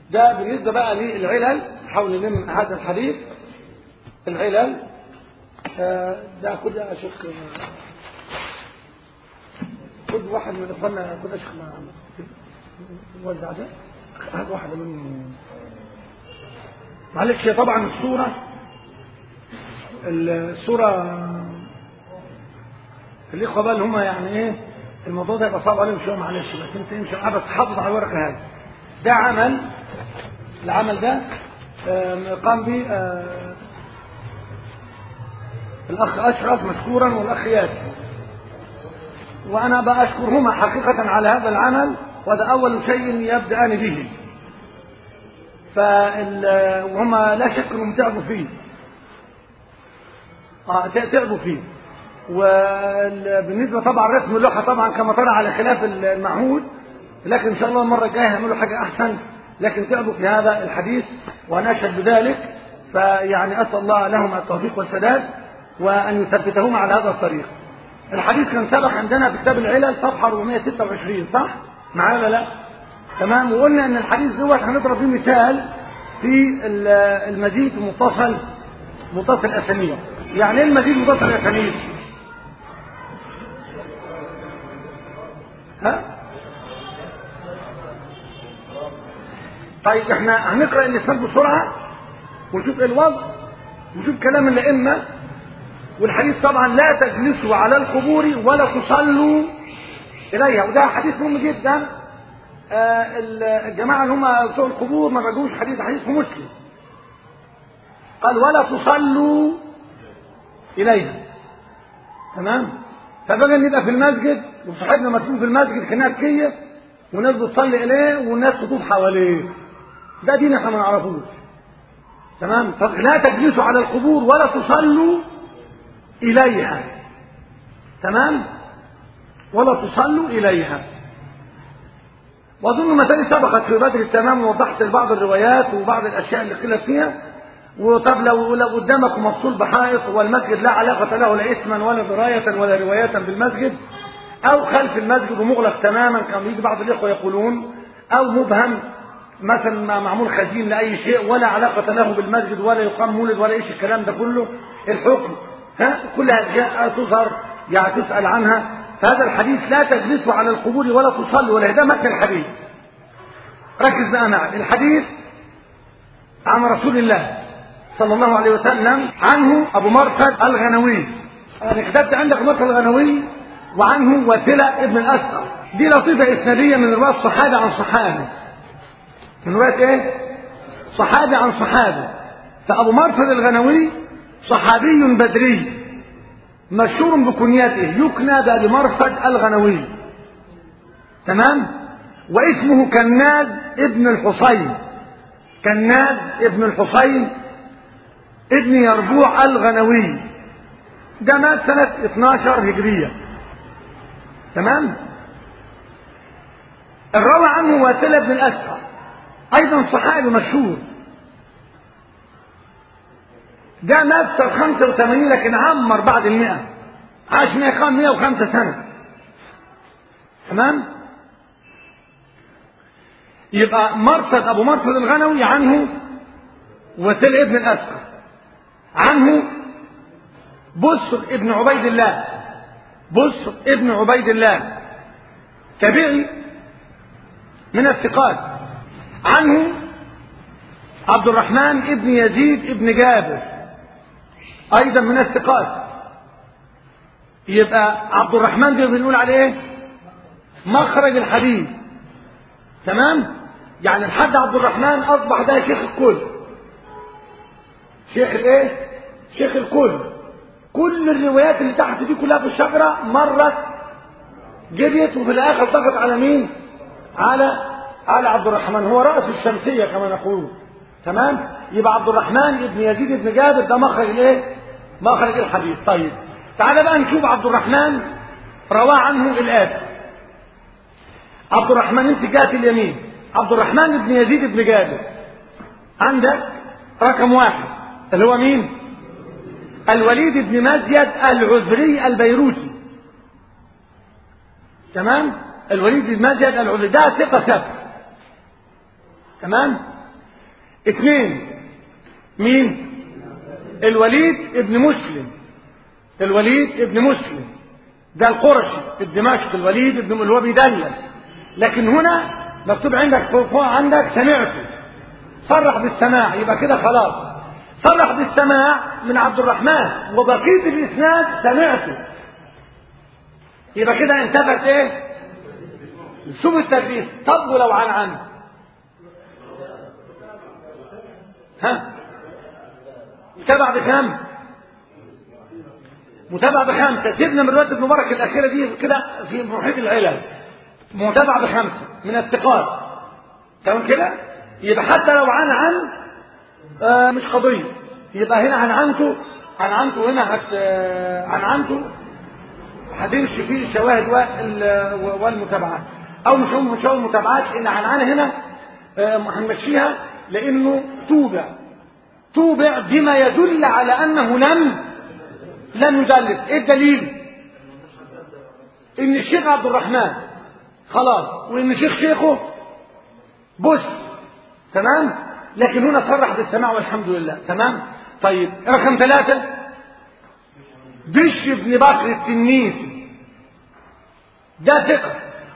ده بالنسبة بقى للعلل نحاول نلم هذا الحديث العلل آه، ده خد يا شيخ خد واحد من اخواننا خد يا شيخ ما وزع ده هات واحدة من معلش هي طبعا الصورة الصورة الإخوة بقى اللي هم يعني إيه الموضوع ده يبقى صعب عليهم شوية معلش بس أنت امشي معاه بس حافظ على الورقة هذه ده عمل العمل ده آم، قام به آه، الأخ أشرف مشكورا والأخ ياسر وأنا بأشكرهما حقيقة على هذا العمل وهذا أول شيء يبدأان به فال... وهما لا شك انهم تعبوا فيه اه تعبوا فيه وبالنسبه طبعا رسم اللوحه طبعا كما ترى على خلاف المعهود لكن ان شاء الله المره الجايه هيعملوا حاجه احسن لكن تعبوا في هذا الحديث وانا اشهد بذلك فيعني اسال الله لهم التوفيق والسداد وان يثبتهما على هذا الطريق الحديث كان سبق عندنا في كتاب العلل صفحه 426 صح معايا ولا لا تمام وقلنا ان الحديث دوت هنضرب فيه مثال في المزيد متصل متصل اسانيد يعني ايه المزيد متصل اسانيد ها طيب احنا هنقرا الاسناد بسرعه ونشوف ايه الوضع ونشوف كلام الائمه والحديث طبعا لا تجلسوا على القبور ولا تصلوا اليها وده حديث مهم جدا آه الجماعه اللي هم بتوع القبور ما رجوش حديث حديث في مسلم قال ولا تصلوا اليها تمام فبقى نبقى في المسجد وصاحبنا مدفون في المسجد خناقه كيه والناس بتصلي اليه والناس تطوف حواليه ده دين احنا ما نعرفوش تمام فلا تجلسوا على القبور ولا تصلوا اليها تمام ولا تصلوا اليها واظن مسائل سبقت في بدر التمام ووضحت بعض الروايات وبعض الاشياء اللي خلف فيها وطب لو لو قدامك مفصول بحائط والمسجد لا علاقه له لا اسما ولا درايه ولا روايه بالمسجد او خلف المسجد ومغلق تماما كان يجي بعض الاخوه يقولون او مبهم مثلا ما معمول خزين لاي شيء ولا علاقه له بالمسجد ولا يقام مولد ولا ايش الكلام ده كله الحكم ها كلها جاء تظهر يعني تسال عنها فهذا الحديث لا تجلسوا على القبور ولا تصلوا ولا ده متن الحديث ركز بقى معي الحديث عن رسول الله صلى الله عليه وسلم عنه ابو مرثد الغنوي انا كتبت عندك مرثد الغنوي وعنه وثلة ابن الاسقر دي لطيفه اسناديه من روايه صحابي عن صحابي من روايه ايه صحابي عن صحابي فابو مرثد الغنوي صحابي بدري مشهور بكنيته يكنى بأبي مرصد الغنوي تمام واسمه كناز ابن الحصين كناز ابن الحصين ابن يربوع الغنوي ده مات سنة 12 هجرية تمام الروى عنه واسلة بن الأسفر أيضا صحابي مشهور ده مات سنة 85 لكن عمر بعد المئة عاش 100 105 سنة تمام يبقى مرصد أبو مرصد الغنوي عنه وسيل ابن الأسقر عنه بسر ابن عبيد الله بسر ابن عبيد الله تابعي من الثقات عنه عبد الرحمن ابن يزيد ابن جابر ايضا من الثقات يبقى عبد الرحمن ده بنقول عليه ايه مخرج الحديث تمام يعني الحد عبد الرحمن اصبح ده شيخ الكل شيخ الايه شيخ الكل كل الروايات اللي تحت دي كلها في الشجره مرت جريت وفي الاخر ضغط على مين على على عبد الرحمن هو راس الشمسيه كما نقول تمام يبقى عبد الرحمن ابن يزيد ابن جابر ده مخرج الايه مخرج الحديث طيب تعالى بقى نشوف عبد الرحمن رواه عنه الآتي عبد الرحمن انت جهة اليمين عبد الرحمن بن يزيد بن جابر عندك رقم واحد اللي هو مين الوليد بن مزيد العذري البيروتي تمام الوليد بن مزيد العذري ده ثقة ثبت تمام اثنين مين الوليد ابن مسلم الوليد ابن مسلم ده القرشي الدمشق الوليد ابن اللي هو بيدلس لكن هنا مكتوب عندك فوق عندك سمعته صرح بالسماع يبقى كده خلاص صرح بالسماع من عبد الرحمن وبقيه الاسناد سمعته يبقى كده انتفت ايه شوف التدليس طب ولو عن عنه ها متابع بكام متابع بخمسة سيبنا من رواية ابن مبارك الأخيرة دي كده في محيط العلل متابع بخمسة من الثقات تمام كده يبقى حتى لو عن عن آه مش قضية يبقى هنا عن عنته عن عنته هنا هت عن عنته هتمشي فيه الشواهد والمتابعات او مش هم مش هم متابعات ان عن عن هنا آه هنمشيها لانه توبع توبع بما يدل على انه لم لم يدلس ايه الدليل ان الشيخ عبد الرحمن خلاص وان شيخ شيخه بص تمام لكن هنا صرح بالسماع والحمد لله تمام طيب رقم ثلاثة بش بن بكر التنيسي ده ثقة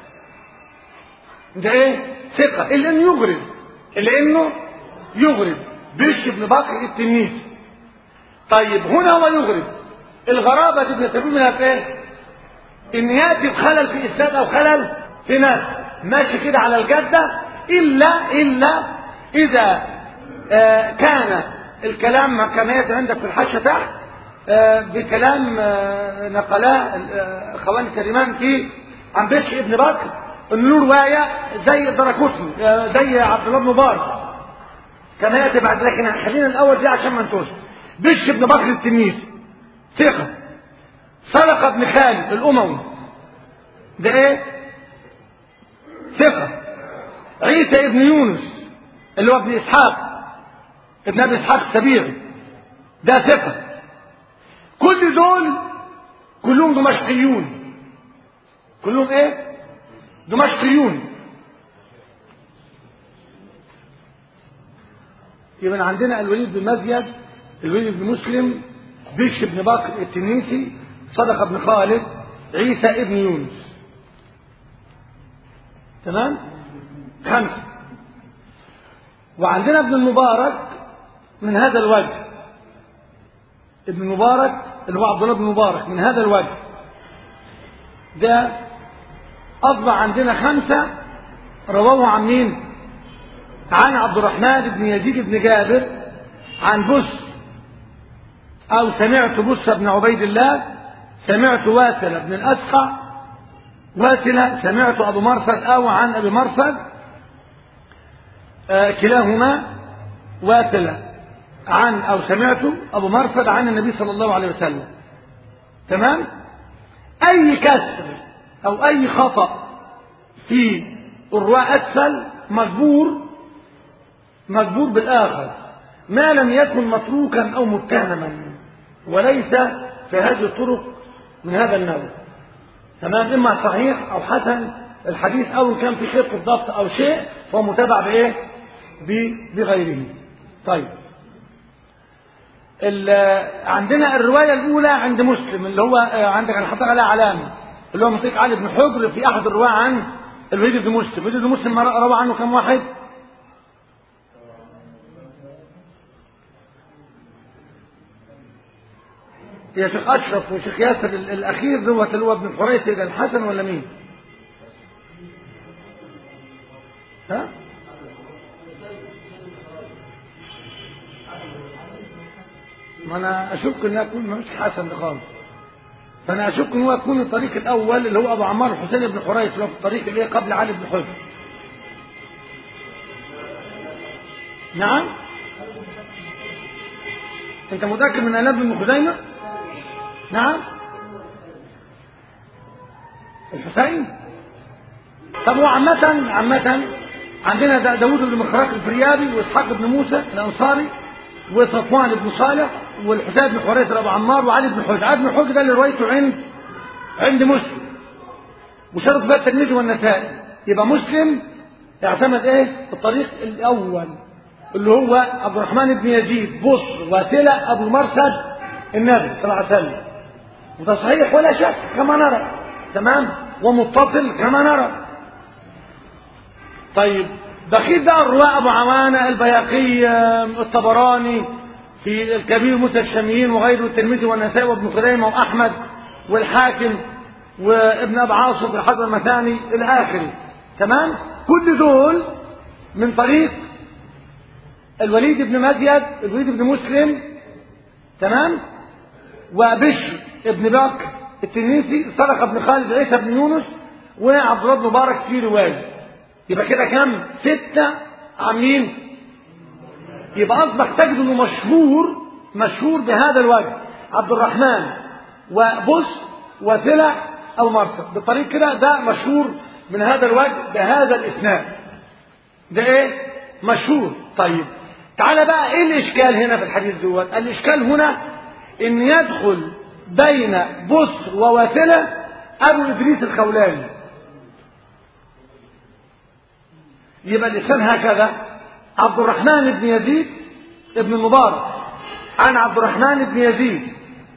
ده ايه ثقة اللي انه يغرب اللي انه يغرب بش بن بكر التنيسي طيب هنا هو يغرب الغرابة دي بنسبب منها في ايه ان يأتي بخلل في اسناد او خلل في ناس ماشي كده على الجدة الا الا اذا آه كان الكلام كما يأتي عندك في الحاشة تحت آه بكلام آه نقلاه اخوان الكريمان في عن بشر ابن بكر انه له رواية زي الدركوتني زي عبد الله بن مبارك كما يأتي بعد لكن خلينا الاول دي عشان ما نتوش بشر ابن بكر التنيسي ثقة سلق ابن خالد الأموي ده ايه ثقة عيسى ابن يونس اللي هو ابن إسحاق ابن أبي إسحاق السبيعي ده ثقة كل دول كلهم دمشقيون كلهم ايه دمشقيون يبقى عندنا الوليد بن مزيد الوليد بن مسلم بش بن بكر التنيسي صدق بن خالد عيسى ابن يونس تمام خمسة وعندنا ابن المبارك من هذا الوجه ابن المبارك اللي هو عبد الله بن مبارك من هذا الوجه ده أصبح عندنا خمسة رواه عن مين عن عبد الرحمن بن يزيد بن جابر عن بس أو سمعت بس بن عبيد الله سمعت واسل بن الأسقع واسلة سمعت أبو مرصد أو عن أبي مرصد آه كلاهما واسلة عن أو سمعت أبو مرصد عن النبي صلى الله عليه وسلم تمام أي كسر أو أي خطأ في الرواء أسفل مجبور مجبور بالآخر ما لم يكن متروكا أو متهما وليس في هذه الطرق من هذا النوع تمام إما صحيح أو حسن الحديث أو كان في شرط الضبط أو شيء فهو متابع بإيه بغيره طيب عندنا الرواية الأولى عند مسلم اللي هو عندك أنا حاطط عليها علامة اللي هو منطق علي بن حجر في أحد الرواة عن الوليد بن مسلم الوليد بن مسلم روى عنه كم واحد يا شيخ أشرف وشيخ ياسر الأخير دوت اللي هو ابن الحريث ده الحسن ولا مين؟ ها؟ ما أنا أشك إنه يكون مش حسن ده خالص فأنا أشك إن هو يكون الطريق الأول اللي هو أبو عمار الحسين بن حريث اللي هو في الطريق اللي قبل علي بن حجر نعم أنت متأكد من أناب بن خزيمة؟ نعم الحسين طب هو عامة عامة عندنا داود بن مخراق الفريابي واسحاق بن موسى الانصاري وصفوان بن صالح والحسين بن حريث ابو عمار وعلي بن حجر علي بن حجر ده اللي روايته عند عند مسلم وشرط بقى الترمذي والنسائي يبقى مسلم اعتمد ايه الطريق الاول اللي هو عبد الرحمن بن يزيد بصر واسلة أبو مرسد النبي صلى الله عليه وسلم وده صحيح ولا شك كما نرى تمام ومتصل كما نرى طيب بخيل بقى الرواة أبو عوانة البياقي الطبراني في الكبير موسى الشاميين وغيره الترمذي والنسائي وابن خزيمة وأحمد والحاكم وابن أبي عاصم في الحضر المثاني إلى آخره تمام كل دول من طريق الوليد بن مزيد الوليد بن مسلم تمام وبشر ابن بكر التنيسي سرق ابن خالد عيسى بن يونس وعبد الله بن مبارك في روايه يبقى كده كام ستة عاملين يبقى اصبح تجد انه مشهور مشهور بهذا الوجه عبد الرحمن وبص وسلع او مرسل بالطريق كده ده مشهور من هذا الوجه بهذا الاسناد ده ايه مشهور طيب تعالى بقى ايه الاشكال هنا في الحديث دوت الاشكال هنا ان يدخل بين بصر وواسلة ابو ادريس الخولاني يبقى الاسناد هكذا عبد الرحمن بن يزيد ابن المبارك عن عبد الرحمن بن يزيد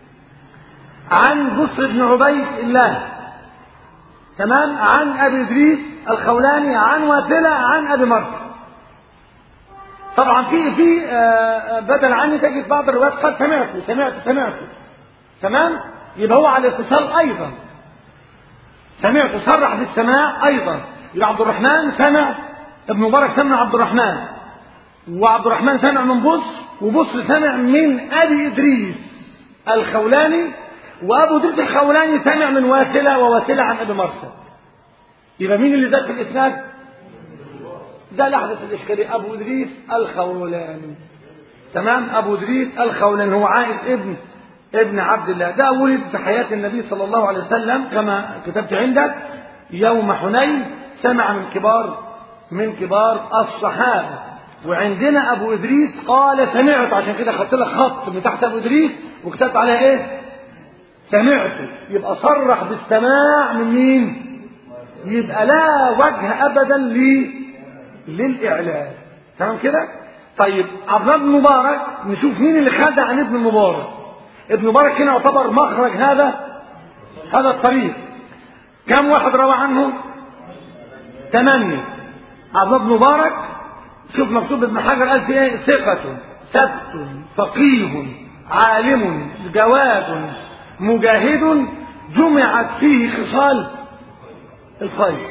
عن بصر بن عبيد الله تمام عن ابي ادريس الخولاني عن واسلة عن ابي مرسل طبعا في في بدل عني تجد بعض الروايات قد سمعته سمعت سمعته تمام يبقى هو على اتصال ايضا سمعت صرح بالسماع ايضا يبقى عبد الرحمن سمع ابن مبارك سمع عبد الرحمن وعبد الرحمن سمع من بص وبص سمع من ابي ادريس الخولاني وابو ادريس الخولاني سمع من واسله وواسله عن ابي مرسل يبقى مين اللي زاد في الاسناد ده لحظة الإشكالية أبو إدريس الخولاني تمام أبو إدريس الخولاني هو عائز ابن ابن عبد الله ده ولد في حياة النبي صلى الله عليه وسلم كما كتبت عندك يوم حنين سمع من كبار من كبار الصحابة وعندنا أبو إدريس قال سمعت عشان كده خدت لك خط من تحت أبو إدريس وكتبت عليها إيه؟ سمعته يبقى صرح بالسماع من مين؟ يبقى لا وجه أبدا ليه للإعلان تمام كده طيب عبد الله بن مبارك نشوف مين اللي خد عن ابن مبارك ابن مبارك هنا يعتبر مخرج هذا هذا الطريق كم واحد روى عنه تمني عبد الله بن مبارك شوف مكتوب ابن حجر قال في ايه ثقة ثبت فقيه عالم جواد مجاهد جمعت فيه خصال الخير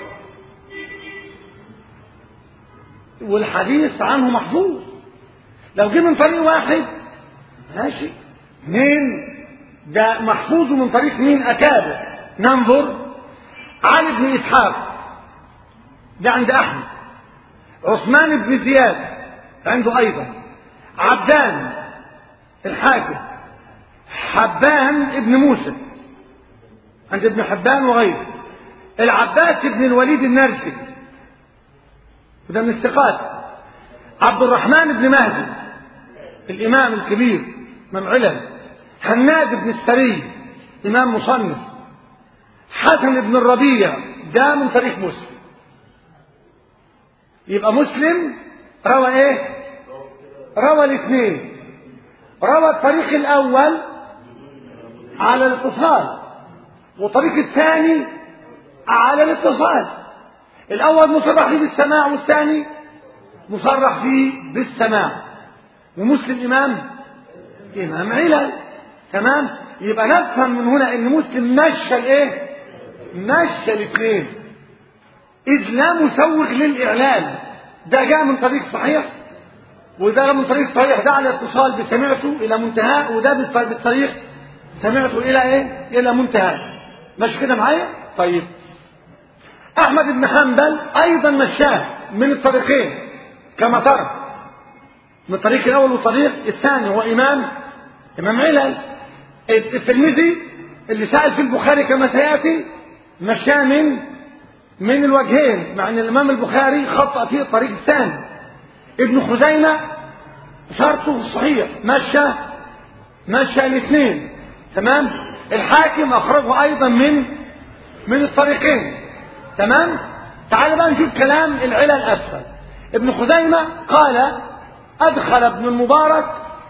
والحديث عنه محفوظ لو جه من طريق واحد ماشي اثنين ده محفوظ من طريق مين أكابر ننظر علي بن إسحاق ده عند أحمد عثمان بن زياد عنده أيضا عبدان الحاكم حبان ابن موسى عند ابن حبان وغيره العباس بن الوليد النرسي وده من الثقات عبد الرحمن بن مهدي الإمام الكبير إمام علم حناد بن السري إمام مصنف حسن بن الربيع ده من طريق مسلم يبقى مسلم روى ايه روى الاثنين روى الطريق الاول على الاتصال والطريق الثاني على الاتصال الاول مصرح فيه بالسماع والثاني مصرح فيه بالسماع ومسلم امام امام علل تمام يبقى نفهم من هنا ان مسلم مشى الايه مشى الاثنين اذ لا مسوغ للاعلان ده جاء من طريق صحيح وده من طريق صحيح ده على اتصال بسمعته الى منتهى وده بالطريق سمعته الى ايه الى منتهى مش كده معايا طيب احمد بن حنبل ايضا مشاه من الطريقين كما ترى من الطريق الاول والطريق الثاني هو امام امام علل الترمذي اللي سأل في البخاري كما سيأتي مشاه من من الوجهين مع ان الامام البخاري خطأ في الطريق الثاني ابن خزيمة شرطه في الصحيح مشى مشى الاثنين تمام الحاكم اخرجه ايضا من من الطريقين تمام تعال بقى نشوف كلام العلل الاسفل ابن خزيمة قال أدخل ابن المبارك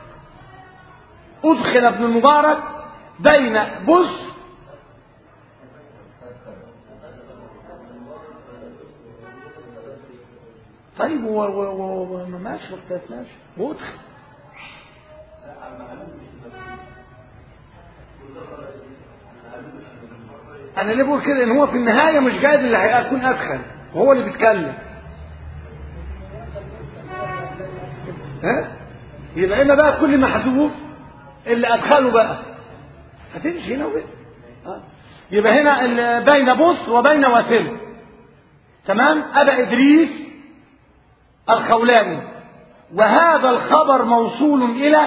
أدخل ابن المبارك بين بص طيب و و و و ماشي ما اختلفناش وادخل انا ليه بقول كده ان هو في النهايه مش جايب اللي هيكون ادخل وهو اللي بيتكلم ها يبقى اما بقى كل محذوف اللي ادخله بقى هتمشي هنا وبقى يبقى هنا ال- بين بص وبين واثله تمام ابا ادريس الخولاني وهذا الخبر موصول الى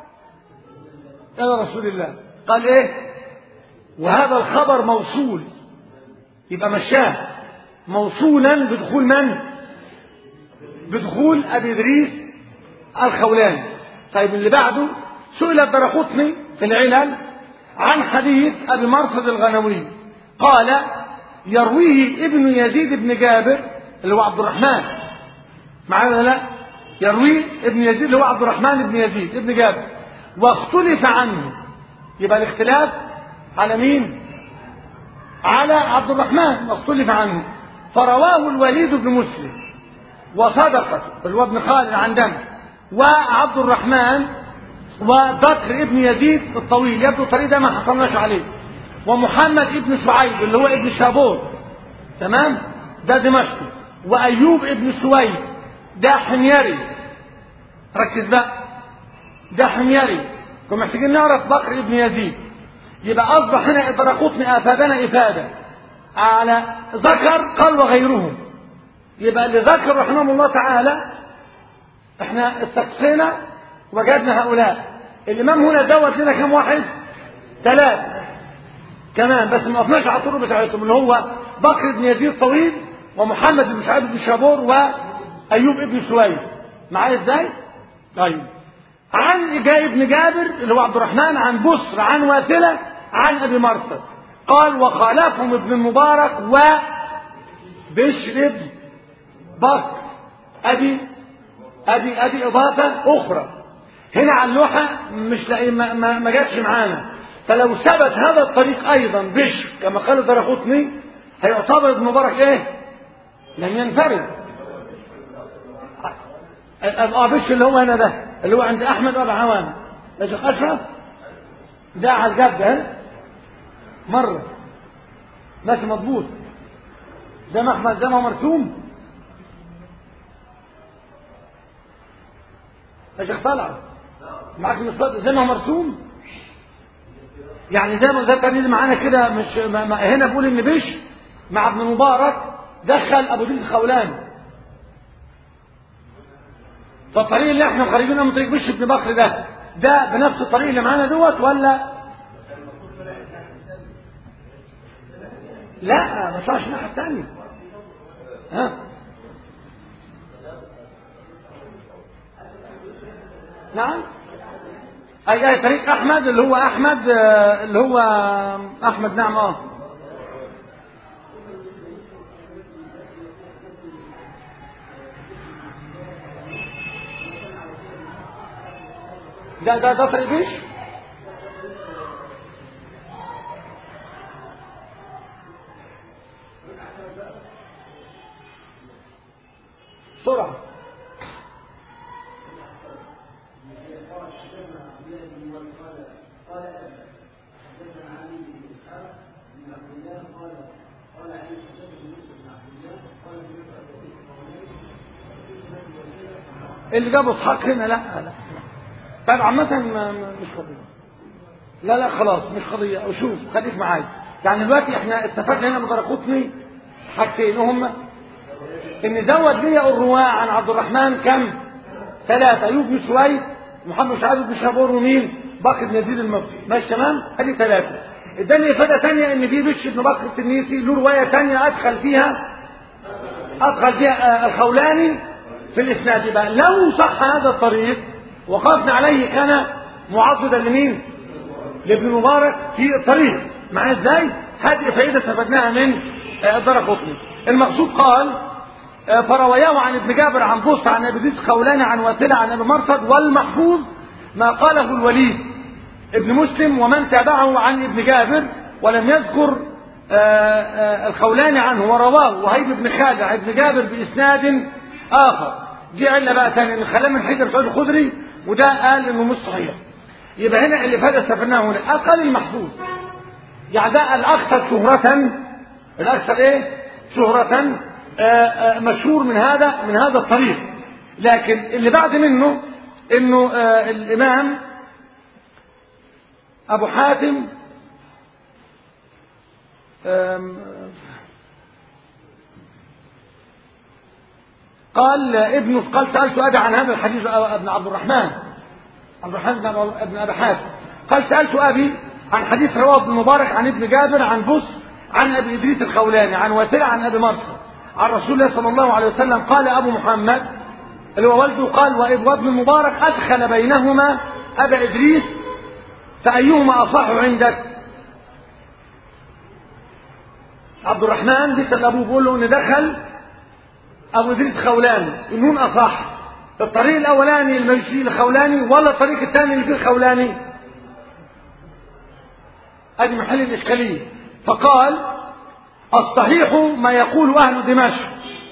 الى رسول الله قال ايه وهذا الخبر موصول يبقى مشاه موصولا بدخول من بدخول ابي ادريس الخولاني طيب اللي بعده سئل الدرقطني في العلل عن حديث ابي مرصد الغنوي قال يرويه ابن يزيد بن جابر اللي هو عبد الرحمن معانا ولا لا يرويه ابن يزيد اللي هو عبد الرحمن بن يزيد ابن جابر واختلف عنه يبقى الاختلاف على مين على عبد الرحمن واختلف عنه فرواه الوليد بن مسلم وصدقة اللي هو ابن خالد عن دم وعبد الرحمن وبكر ابن يزيد الطويل يبدو الطريق ده ما حصلناش عليه ومحمد ابن شعيب اللي هو ابن شابور تمام ده دمشقي وايوب ابن سويد ده حميري ركز بقى ده حميري كنا محتاجين نعرف بكر ابن يزيد يبقى اصبح هنا الدرقطني افادنا افاده على ذكر قال وغيرهم يبقى اللي ذكر رحمه الله تعالى احنا استقصينا وجدنا هؤلاء الامام هنا دوت لنا كم واحد ثلاثة كمان بس ما وقفناش على الطرق بتاعتهم اللي هو بكر بن يزيد طويل ومحمد بن سعيد بن شابور وايوب ابن سويد معايا ازاي؟ طيب عن جاي ابن جابر اللي هو عبد الرحمن عن بصر عن واثله عن ابي مرثد قال وخالفهم ابن المبارك وبشر ابن بكر ادي ادي ادي اضافه اخرى هنا على اللوحه مش لاقي ما, ما, ما جاتش معانا فلو ثبت هذا الطريق ايضا بشر كما قال الدرقطني هيعتبر ابن مبارك ايه؟ لم ينفرد اه بشر اللي هو هنا ده اللي هو عند احمد ابو عوان يا شيخ اشرف ده على الجد ها مره ماشي مضبوط زي ما احمد زي ما هو مرسوم يا شيخ طلعت معاك المسود زي ما هو مرسوم يعني زي ما زي التلميذ معانا كده مش ما ما هنا بقول ان بش مع ابن مبارك دخل ابو ديد الخولاني فالطريق اللي احنا خارجينه من طريق بش ابن بكر ده ده بنفس الطريق اللي معانا دوت ولا لا ما طلعش الناحيه الثانيه ها نعم اي اي طريق احمد اللي هو احمد آه، اللي هو احمد نعم اه ده ده ده طريق ايش؟ سرعة اللي جابوا اسحاق هنا لا لا طيب عامة ما- ما- مش قضية لا لا خلاص مش قضية أو شوف خليك معايا يعني دلوقتي احنا اتفقنا هنا مدرقوتني حاجتين هم ان زود لي الرواة عن عبد الرحمن كم ثلاثة أيوب بن سويد محمد شعيب بن شابور ومين بكر بن يزيد المصري ماشي تمام ادي ثلاثة اداني افادة ثانية ان في بش بن بكر التنيسي له رواية ثانية ادخل فيها ادخل فيها آه، الخولاني في الاسناد يبقى لو صح هذا الطريق وقفنا عليه كان معضدا لمين لابن مبارك في الطريق معايا ازاي هذه فائدة استفدناها من آه، الدرقطني المقصود قال آه، فروياه عن ابن جابر عن بص عن ابي ذيس خولاني عن واسلة عن ابي مرصد والمحفوظ ما قاله الوليد ابن مسلم ومن تابعه عن ابن جابر ولم يذكر آه، آه، الخولاني عنه ورواه وهيب بن خالد عن ابن جابر بإسناد آخر دي علة بقى ثانية ان خلاه من حجر سعود الخدري وده قال انه مش صحيح يبقى هنا اللي فات استفدناه هنا اقل المحفوظ يعني ده الاكثر شهرة الاكثر ايه شهرة آه، آه، مشهور من هذا من هذا الطريق لكن اللي بعد منه انه آه، الامام ابو حاتم آم، قال ابنه قال سألت أبي عن هذا الحديث ابن عبد الرحمن عبد الرحمن بن أبو- ابن أبي حاتم قال سألت أبي عن حديث رواه ابن مبارك عن ابن جابر عن بص عن أبي إدريس الخولاني عن واسلة عن أبي مرسى عن رسول الله صلى الله عليه وسلم قال أبو محمد اللي هو والده قال وإب- وابن المبارك أدخل بينهما أبا إدريس فأيهما أصح عندك عبد الرحمن بيسأل أبوه بيقول له إن دخل أبو إدريس خولاني النون أصح الطريق الأولاني اللي ماشي فيه الخولاني ولا الطريق الثاني اللي فيه الخولاني أدي محل الإشكالية فقال الصحيح ما يقول أهل دمشق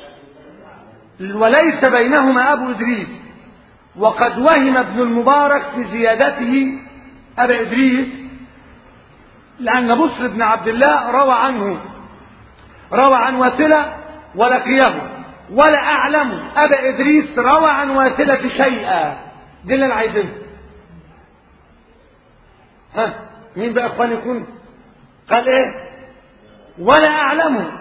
وليس بينهما أبو إدريس وقد وهم ابن المبارك في زيادته أبا إدريس لأن بصر بن عبد الله روى عنه روى عن واسلة ولقيه ولا أعلم أبا إدريس روى عن واسلة شيئا دي اللي أنا عايزينه ها مين بقى إخوان يكون قال إيه ولا أعلمه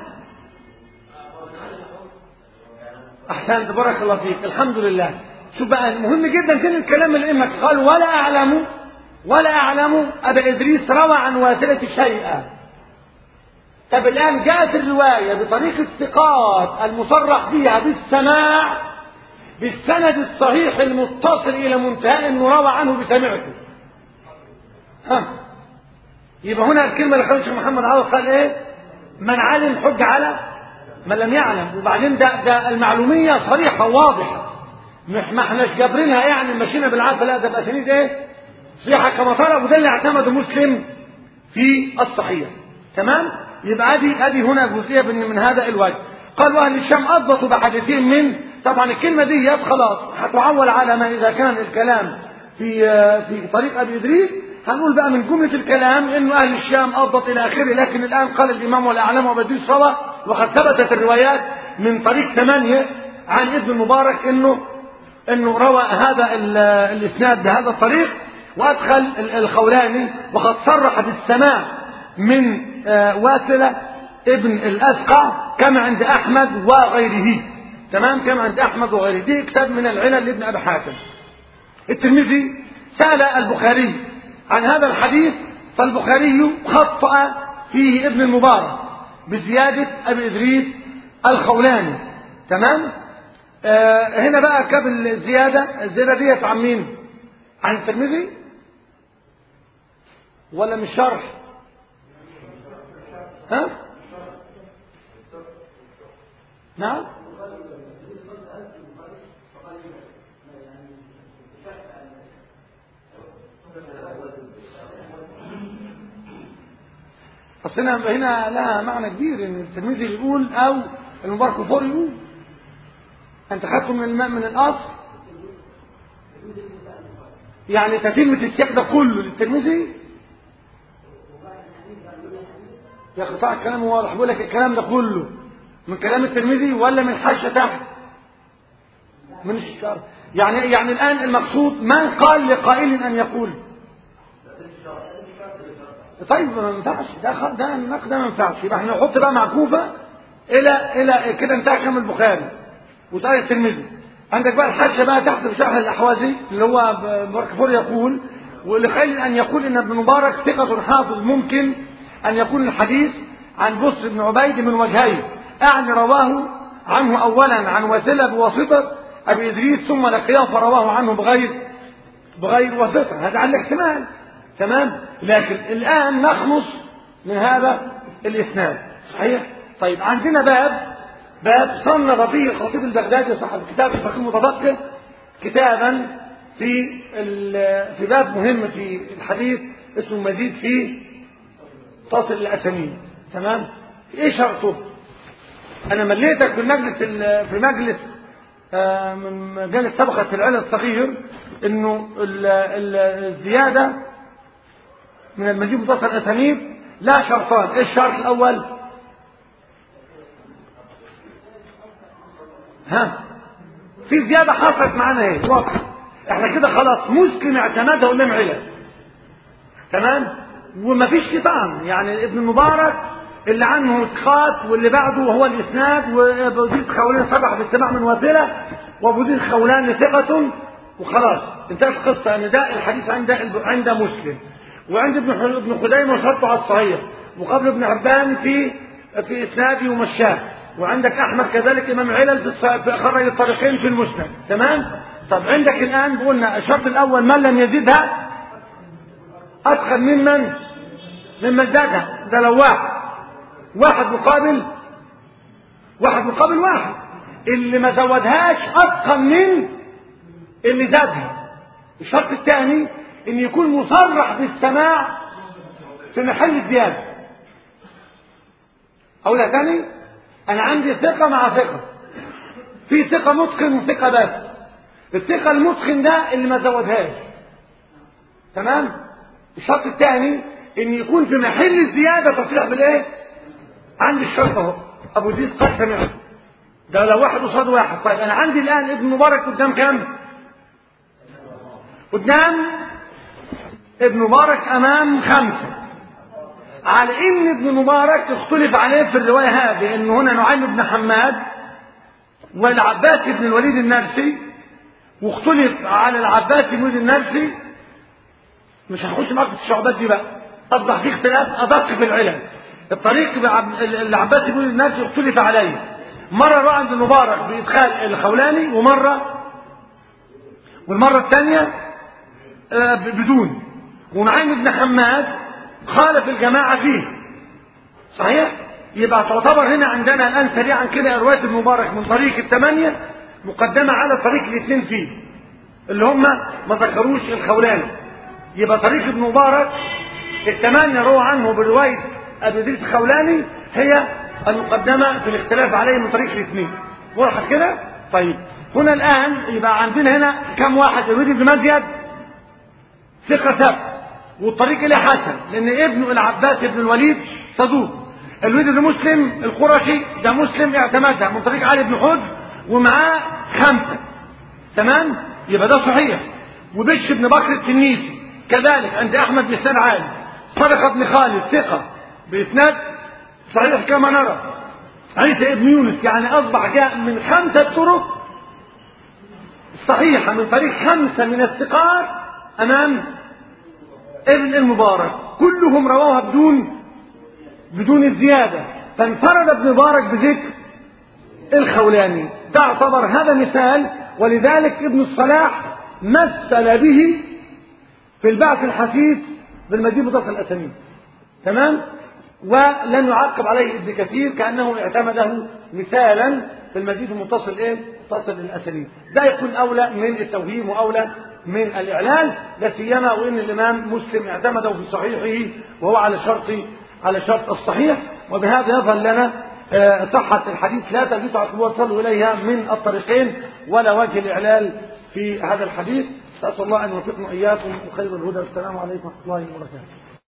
أحسنت بارك الله فيك الحمد لله شوف بقى مهم جدا كده الكلام الإمة قال ولا أعلم ولا أعلم أبا إدريس روى عن واسلة شيئا طب الآن جاءت الرواية بطريق الثقات المصرح فيها بالسماع بالسند الصحيح المتصل إلى منتهى إنه روى عنه بسمعته ها يبقى هنا الكلمة اللي قالها الشيخ محمد عوض قال إيه من علم حج على من لم يعلم وبعدين ده ده المعلومية صريحة واضحة مش ما احناش جابرينها يعني ماشيين بالعافية لا ده بأسانيد إيه صحيحة كما ترى وده اللي اعتمده مسلم في الصحيح تمام يبقى ادي ادي هنا جزئيه من, من هذا الوجه قالوا اهل الشام اضبطوا بحديثين من طبعا الكلمه دي خلاص هتعول على ما اذا كان الكلام في في طريق ابي ادريس هنقول بقى من جمله الكلام انه اهل الشام اضبط الى اخره لكن الان قال الامام والاعلام وابو ادريس روى وقد ثبتت الروايات من طريق ثمانيه عن ابن المبارك انه انه روى هذا الاسناد بهذا الطريق وادخل الخولاني وقد صرح بالسماع من واسلة ابن الأسقع كما عند أحمد وغيره تمام كما عند أحمد وغيره دي كتاب من العلل لابن أبي حاتم الترمذي سأل البخاري عن هذا الحديث فالبخاري خطأ فيه ابن المبارك بزيادة أبي إدريس الخولاني تمام آه هنا بقى كاب الزيادة الزيادة ديت عن مين عن الترمذي ولا من شرح ها نعم اصل هنا هنا لها معنى كبير ان التلميذ يقول او المبارك فور يقول انت خدته من الماء من الاصل يعني تتمة السياق ده كله للترمذي يا اخي طبعا الكلام واضح بقول لك الكلام ده كله من كلام الترمذي ولا من حاشة تحت من الشر يعني يعني الان المقصود من قال لقائل ان يقول طيب ما ينفعش ده خ... ده النقد ده ما ينفعش يبقى احنا نحط بقى معكوفه الى الى كده انتهى كلام البخاري وسأل الترمذي عندك بقى الحاشيه بقى تحت بشرح الاحوازي اللي هو ماركفور يقول ولقائل ان يقول ان ابن مبارك ثقه حافظ ممكن أن يكون الحديث عن بصر بن عبيد من وجهين أعني رواه عنه أولا عن وسيلة بواسطة أبي إدريس ثم لقياه فرواه عنه بغير بغير واسطة هذا على الاحتمال تمام لكن الآن نخلص من هذا الإسناد صحيح طيب عندنا باب باب صنف فيه الخطيب البغدادي صاحب كتاب الفقه المتفقه كتابا في في باب مهم في الحديث اسمه مزيد في تصل الاسانيد تمام ايه شرطه انا مليتك في المجلس في مجلس آه من مجالس سبقت في العلم الصغير انه الزياده من المزيد متصل الاسانيد لا شرطان ايه الشرط الاول ها في زياده حصلت معانا ايه واضح احنا كده خلاص مسلم اعتمدها قدام علل تمام ومفيش فيه طعن يعني ابن المبارك اللي عنه اسقاط واللي بعده هو الاسناد وابو خولان صبح بالسماع من وسيله وابو زيد خولان ثقه وخلاص انتهت القصه ان ده الحديث عند عند مسلم وعند ابن ابن خديمه وشرطه على الصحيح وقبل ابن حبان في في اسناده ومشاه وعندك احمد كذلك امام علل في خرج الطريقين في المسند تمام طب عندك الان قلنا الشرط الاول من لم يزدها ادخل ممن ممن زادها ده لو واحد واحد مقابل واحد مقابل واحد اللي ما زودهاش اتقن من اللي زادها الشرط الثاني ان يكون مصرح بالسماع في محل الزياده اقولها تاني انا عندي ثقه مع ثقه في ثقه متقن وثقه بس الثقه المتقن ده اللي ما زودهاش تمام الشرط الثاني ان يكون في محل الزياده تصريح بالايه عندي الشرط اهو ابو زيد قد سمعت ده لو واحد قصاد واحد طيب انا عندي الان ابن مبارك قدام كام قدام ابن مبارك امام خمسه على ان ابن مبارك اختلف عليه في الروايه هذه ان هنا نعيم بن حماد والعباس بن الوليد النرسي واختلف على العباس بن الوليد النرسي مش هنخش معاك في الشعبات دي بقى اصبح في اختلاف ادق في العلم الطريق العباس بن النرسي اختلف عليه مره روى عند المبارك بادخال الخولاني ومره والمره الثانيه بدون ونعيم بن حماد خالف الجماعة فيه صحيح يبقى تعتبر هنا عندنا الآن سريعا كده رواية المبارك من طريق الثمانية مقدمة على طريق الاثنين فيه اللي هم ما ذكروش الخولاني يبقى طريق ابن مبارك الثمانية روى عنه برواية أبي إدريس الخولاني هي المقدمة في الاختلاف عليه من طريق الاثنين وضحت كده؟ طيب هنا الآن يبقى عندنا هنا كم واحد الوليد بن مزيد ثقة ثبت والطريق إليه حسن لأن ابنه العباس بن الوليد صدوق الوليد بن مسلم القرشي ده مسلم اعتمدها من طريق علي بن حج ومعاه خمسة تمام يبقى ده صحيح وبش بن بكر التنيسي كذلك عند أحمد بن عالي صدقة بن خالد ثقة بإسناد صحيح كما نرى عيسى ابن يونس يعني أصبح جاء من خمسة طرق صحيحة من طريق خمسة من الثقات أمام ابن المبارك كلهم رواها بدون بدون الزيادة فانفرد ابن مبارك بذكر الخولاني تعتبر هذا مثال ولذلك ابن الصلاح مثل به في البعث الحثيث بالمجيد متصل الأسانيد تمام ولن يعقب عليه ابن كثير كأنه اعتمده مثالا في المزيد المتصل ايه متصل الأسانيد ده يكون أولى من التوهيم وأولى من الإعلان لا سيما وإن الإمام مسلم اعتمده في صحيحه وهو على شرط على شرط الصحيح وبهذا يظهر لنا صحة الحديث لا تجوز وصلوا إليها من الطريقين ولا وجه الإعلال في هذا الحديث أسأل الله أن يوفقنا إياكم وخير الهدى والسلام عليكم ورحمة الله وبركاته